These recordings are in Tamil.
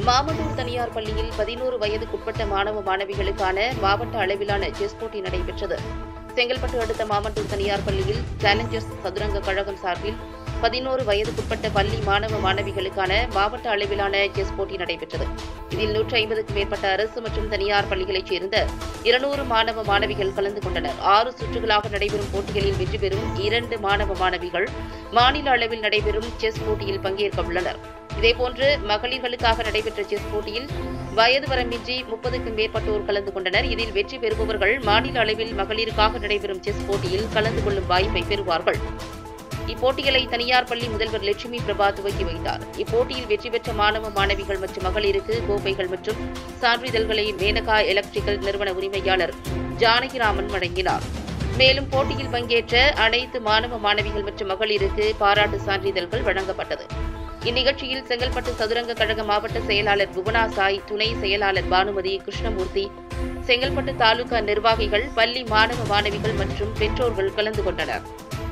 மாமண்டூர் தனியார் பள்ளியில் பதினோரு வயதுக்குட்பட்ட மாணவ மாணவிகளுக்கான மாவட்ட அளவிலான செஸ் போட்டி நடைபெற்றது செங்கல்பட்டு அடுத்த மாமண்டூர் தனியார் பள்ளியில் சேலஞ்சர்ஸ் சதுரங்க கழகம் சார்பில் பதினோரு வயதுக்குட்பட்ட பள்ளி மாணவ மாணவிகளுக்கான மாவட்ட அளவிலான செஸ் போட்டி நடைபெற்றது இதில் நூற்றி ஐம்பதுக்கும் மேற்பட்ட அரசு மற்றும் தனியார் பள்ளிகளைச் சேர்ந்த இருநூறு மாணவ மாணவிகள் கலந்து கொண்டனர் ஆறு சுற்றுகளாக நடைபெறும் போட்டிகளில் வெற்றி பெறும் இரண்டு மாணவ மாணவிகள் மாநில அளவில் நடைபெறும் செஸ் போட்டியில் பங்கேற்க உள்ளனர் இதேபோன்று மகளிர்களுக்காக நடைபெற்ற செஸ் போட்டியில் வயது வரம்பின்றி முப்பதுக்கும் மேற்பட்டோர் கலந்து கொண்டனர் இதில் வெற்றி பெறுபவர்கள் மாநில அளவில் மகளிருக்காக நடைபெறும் செஸ் போட்டியில் கலந்து கொள்ளும் வாய்ப்பை பெறுவார்கள் இப்போட்டிகளை தனியார் பள்ளி முதல்வர் லட்சுமி பிரபா துவக்கி வைத்தார் இப்போட்டியில் வெற்றி பெற்ற மாணவ மாணவிகள் மற்றும் மகளிருக்கு கோப்பைகள் மற்றும் சான்றிதழ்களை மேனகா எலக்ட்ரிக்கல் நிறுவன உரிமையாளர் ஜானகிராமன் வழங்கினார் மேலும் போட்டியில் பங்கேற்ற அனைத்து மாணவ மாணவிகள் மற்றும் மகளிருக்கு பாராட்டு சான்றிதழ்கள் வழங்கப்பட்டது இந்நிகழ்ச்சியில் செங்கல்பட்டு சதுரங்க கழக மாவட்ட செயலாளர் புவனா சாய் துணை செயலாளர் பானுமதி கிருஷ்ணமூர்த்தி செங்கல்பட்டு தாலுகா நிர்வாகிகள் பள்ளி மாணவ மாணவிகள் மற்றும் பெற்றோர்கள் கலந்து கொண்டனர்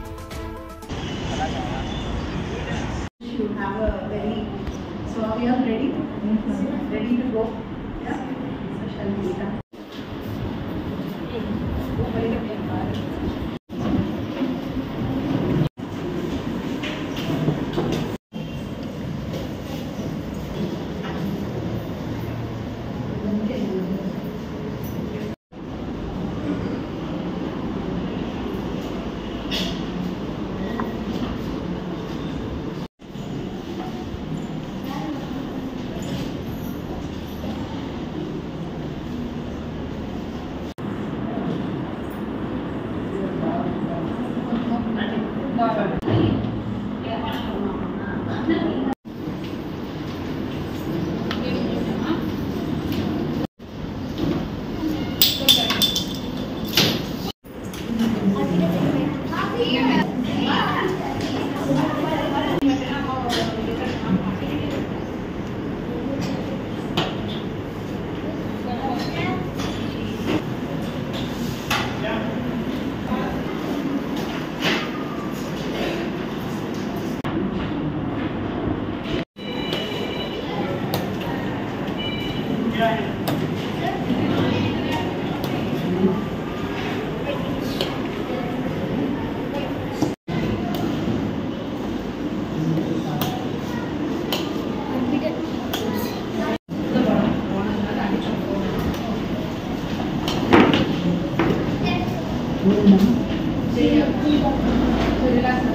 should have a very, so are we all ready? Ready to go? Yeah? So shall we start?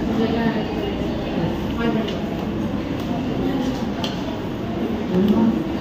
Thank you.